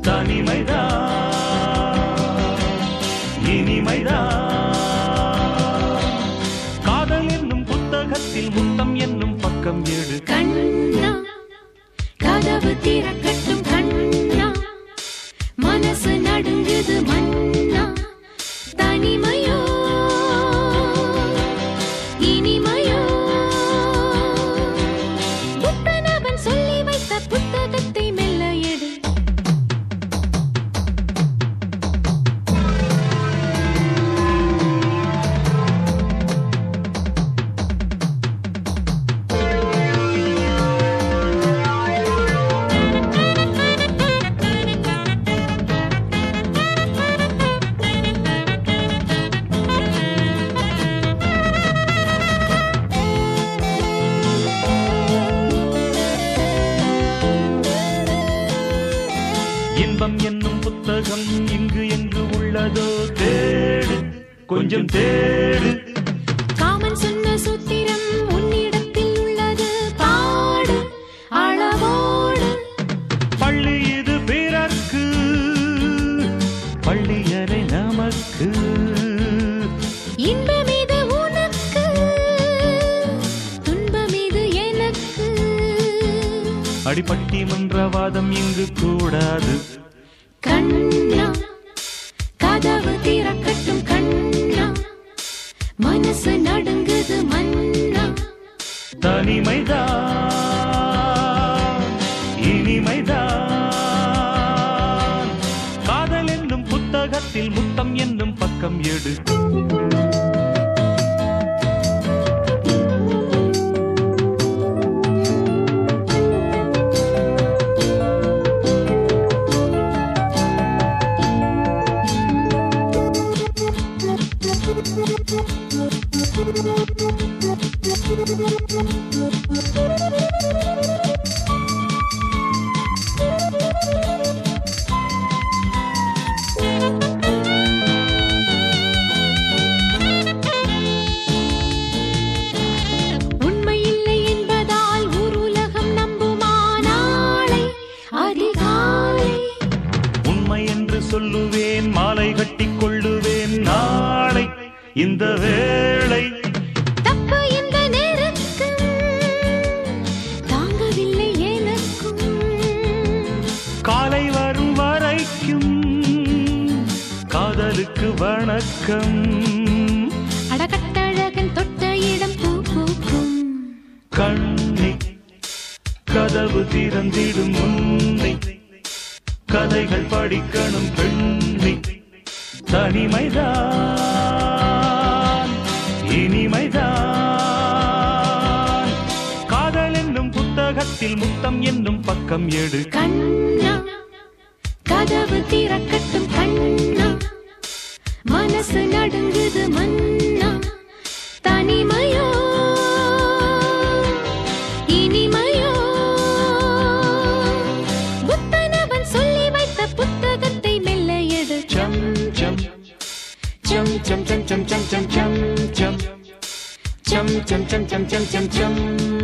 தனிமைதான் இனிமைதான் காதல் என்னும் புத்தகத்தில் முத்தம் என்னும் பக்கம் எடு கண்ணா கதவு திறக்கட்டும் கண்ணா மனசு நடுங்குது மண்ணா தனிமையோ இனிமையோ புத்தனவன் சொல்லி வைத்த புத்தகத்தை மெல்ல எடு இன்பம் என்னும் புத்தகம் இங்கு எங்கு உள்ளதோ தேடு கொஞ்சம் தேடு காமன் சொன்ன சூத்திரம் உன்னிடத்தில் உள்ளது பாடு அளவோடு பள்ளி இது பிறர்க்கு பள்ளியறை நமக்கு இன்பம் இது உனக்கு துன்பம் இது எனக்கு அடிப்பட்டி மன்றவாதம் இங்கு கூடாது கண்ணா கதவு திறக்கட்டும் கண்ணா மனசு நடுங்குது மன்னா தனிமைதான் இனிமைதான் காதல் என்னும் புத்தகத்தில் முத்தம் என்னும் பக்கம் எடு உண்மை இல்லை என்பதால் ஊர் உலகம் நம்புமா நாளை அதிகாலை உண்மை என்று சொல்லுவேன் மாலை கட்டிக் கொள்ளுவேன் நாளை இந்த வேளை தப்பு இந்த நெருக்கம் தாங்கவில்லை எனக்கும் காலை வரும் வரைக்கும் காதலுக்கு வணக்கம் அடகட்டழகன் தொட்ட இடம் பூ பூக்கும் கண்ணை கதவு திறந்திடும் முன்னை கதைகள் படிக்கணும் பெண்ணை தனிமைதான் இனிமைதான் காதல் என்னும் புத்தகத்தில் முத்தம் என்னும் பக்கம் எடு கண்ணா கதவு திறக்கட்டும் கண்ணா மனசு நடுங்குது மன்னா தனிமையோ இனிமையோ புத்தனவன் சொல்லி வைத்த புத்தகத்தை மெல்ல எடு சம் சம் சம் சம் சம் சம் சம் சம் சம் சம் சம் சம் சம் சம் சம் சம்